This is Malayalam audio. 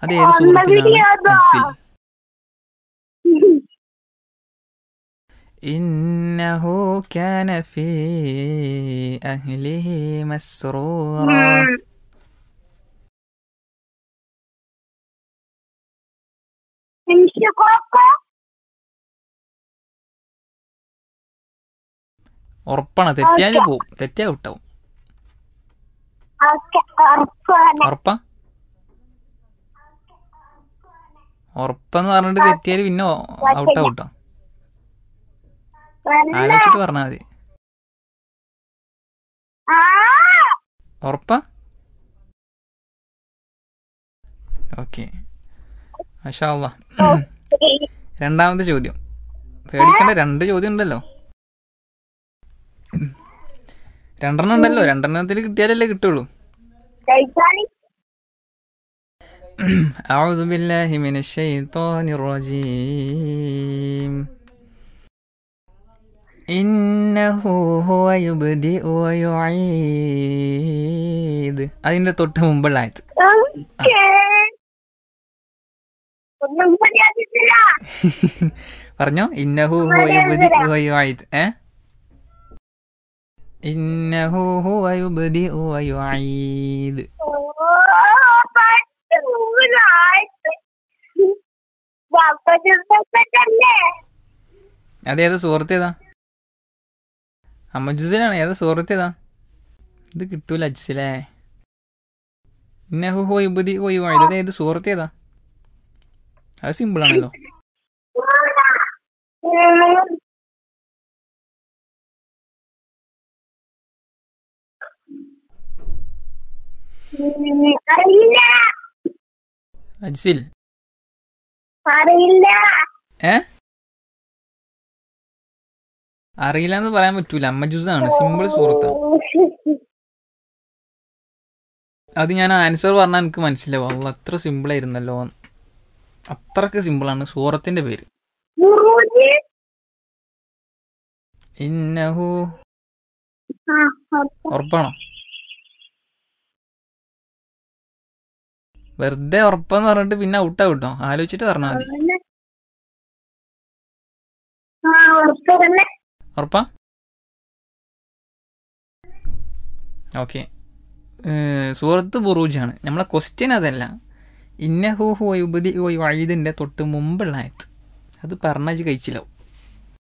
അത് ഏത് സൂറത്തിലാണ് അൻസിൽ إنه كان في أهله مسرورا ഉറപ്പാണ് തെറ്റിയാൽ പോവും തെറ്റിയാ വിട്ടാവും ഉറപ്പാ ഉറപ്പെന്ന് പറഞ്ഞിട്ട് തെറ്റിയാൽ പിന്നെ ഔട്ട് ഔട്ടോ ആലോചിച്ചിട്ട് പറഞ്ഞാൽ മതി ഉറപ്പാ ഓക്കെ മാഷാ രണ്ടാമത്തെ ചോദ്യം പേടിക്കേണ്ട രണ്ട് ചോദ്യം ഉണ്ടല്ലോ രണ്ടെണ്ണം ഉണ്ടല്ലോ രണ്ടെണ്ണത്തിൽ കിട്ടിയാലല്ലേ കിട്ടുള്ളൂ أعوذ بالله من الشيطان الرجيم إنه هو يبدئ ويعيد അതിന്റെ തൊട്ട് മുമ്പുള്ള ആയത് ഒന്നും പറയാതില്ല പറഞ്ഞോ ഇന്നഹു ഹുവ യുബ്ദിഉ വയുഈദ് ഏ ഇന്നഹു ഹുവ യുബ്ദിഉ വയുഈദ് ഓ പത്ത് മൂന്നായിട്ട് വാപ്പച്ചല്ലേ അതേതാ സുഹൃത്ത് ഏതാ അമ്മജുസിലാണ് ഏതാ സുഹൃത്ത് ഏതാ ഇത് കിട്ടൂല അജ്സിലേ ഇന്നഹു ഹുവ യുബ്ദിഉ വയുഈദ് അത് ഏത് സുഹൃത്ത് ഏതാ അത് സിമ്പിൾ ആണല്ലോ അറിയില്ല അജ്സിൽ അറിയില്ല ഏ അറിയില്ല എന്ന് പറയാൻ പറ്റൂല അമ്മജുസാണ് സിമ്പിൾ സുഹൃത്താണ് അത് ഞാൻ ആൻസർ പറഞ്ഞാൽ എനിക്ക് മനസ്സിലാവും അല്ല അത്ര സിമ്പിൾ ആയിരുന്നല്ലോ എന്ന്. അത്രക്ക് സിമ്പിളാണ് സൂറത്തിന്റെ പേര് ഗുരുജി ഇന്നഹു ആ അപ്പൊ ഉറപ്പാണോ വെറുതെ ഉറപ്പെന്ന് പറഞ്ഞിട്ട് പിന്നെ ഔട്ടാ കിട്ടോ ആലോചിച്ചിട്ട് പറഞ്ഞാൽ മതി ആ ഉറപ്പ് തന്നെ ഉറപ്പാ ഓക്കെ സൂറത്ത് ബുറൂജാണ് നമ്മളെ ക്വസ്റ്റ്യൻ അതല്ല ഇന്നഹു ഹുവ യുബദി വൈദിൻ്റെ തൊട്ട് മുമ്പുള്ള ആയത്ത് അത് പറഞ്ഞാൽ കഴിച്ചില്ലാവും